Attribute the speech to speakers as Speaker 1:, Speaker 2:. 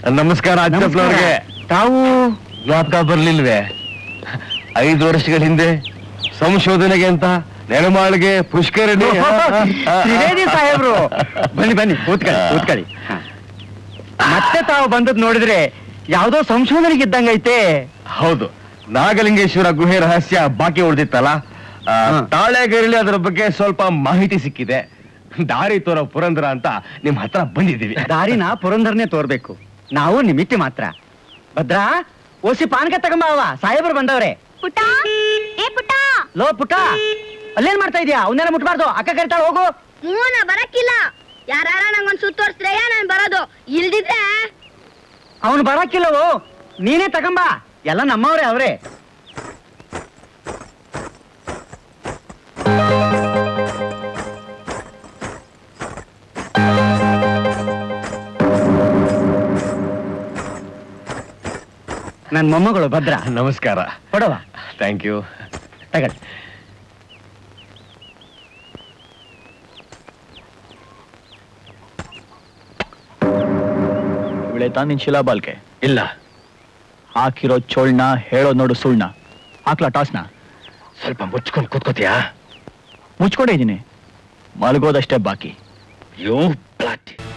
Speaker 1: ನಮಸ್ಕಾರ ಅಜ್ಜಪ್ಪನವ್ರಿಗೆ
Speaker 2: ತಾವು
Speaker 1: ಜ್ಞಾಪಕ ಬರ್ಲಿಲ್ವೇ ಐದು ವರ್ಷಗಳ ಹಿಂದೆ ಸಂಶೋಧನೆಗೆ ಅಂತ ನೆಲಮಾಳಿಗೆ ಪುಷ್ಕರಣಿ
Speaker 2: ತ್ರಿವೇದಿ ಸಾಹೇಬ್ರು ಬನ್ನಿ ಬನ್ನಿ ಕೂತ್ಕೊಳ್ಳಿ ಕೂತ್ಕೊಳ್ಳಿ ಹ. ಮತ್ತೆ ತಾವು ಬಂದದ್ ನೋಡಿದ್ರೆ ಯಾವ್ದೋ ಸಂಶೋಧನೆಗೆ ಇದ್ದಂಗೈತೆ
Speaker 1: ಹೌದು ನಾಗಲಿಂಗೇಶ್ವರ ಗುಹೆ ರಹಸ್ಯ ಬಾಕಿ ಉಳಿದಿತ್ತಲ್ಲ ಆ,
Speaker 2: ಹ.
Speaker 1: ತಾಳೆಗೇರಿಲಿ ಅದರ ಬಗ್ಗೆ ಸ್ವಲ್ಪ ಮಾಹಿತಿ ಸಿಕ್ಕಿದೆ ದಾರಿ ತೋರೋ ಪುರಂದರ ಅಂತ ನಿಮ್ ಹತ್ರ ಬಂದಿದ್ದೀವಿ
Speaker 2: ದಾರಿನ ಪುರಂದರ್ನೇ ತೋರ್ಬೇಕು ನಾವು ನಿಮಿತ್ತಿ ಮಾತ್ರ ಭದ್ರಾ ಓಸಿ ಪಾನಕ ತಗೊಂಬಾವ ಸಾಹೇಬ್ರು ಬಂದವ್ರೆ
Speaker 3: ಪುಟ ಏ ಪುಟ
Speaker 2: ಲೋ ಪುಟ್ಟ ಅಲ್ಲೇನ್ ಮಾಡ್ತಾ ಇದೀಯಾ ಅವನ್ನೆಲ್ಲ ಮುಟ್ಬಾರ್ದು ಅಕ್ಕ ಕರಿತಾಳ ಹೋಗು
Speaker 3: ಮೂನ ಬರಕ್ಕಿಲ್ಲ ಯಾರ ನಂಗೊಂದ್ ಸುತ್ತೋರ್ಸ್ರೆಯ ನಾನ್ ಬರೋದು ಇಲ್ದಿದ್ರೆ
Speaker 2: ಅವನು ಬರಕ್ಕಿಲ್ಲವು ನೀನೇ ತಗೊಂಬಾ ಎಲ್ಲ ನಮ್ಮವ್ರೆ ಅವ್ರೆ ನನ್ ಮೊಮ್ಮಗಳು ಭದ್ರ
Speaker 1: ನಮಸ್ಕಾರ
Speaker 2: ಕೊಡವ
Speaker 1: ಥ್ಯಾಂಕ್ ಯು
Speaker 2: ತಗೊಳ್ಳಿ
Speaker 4: ಇವಳೆ ತಾನಿನ್ ಶಿಲಾಬಾಲ್ಕೆ
Speaker 1: ಇಲ್ಲ
Speaker 4: ಹಾಕಿರೋ ಚೋಳ್ನ ಹೇಳೋ ನೋಡು ಸುಳ್ನ ಹಾಕ್ಲಾ ಟಾಸ್ನ
Speaker 1: ಸ್ವಲ್ಪ ಮುಚ್ಕೊಂಡು ಕೂತ್ಕೋತೀಯಾ
Speaker 4: ಮುಚ್ಕೊಂಡೇ ಇದೀನಿ ಮಲಗೋದಷ್ಟೇ ಬಾಕಿ
Speaker 1: ಯೋ ಪ್ಲಾಟಿ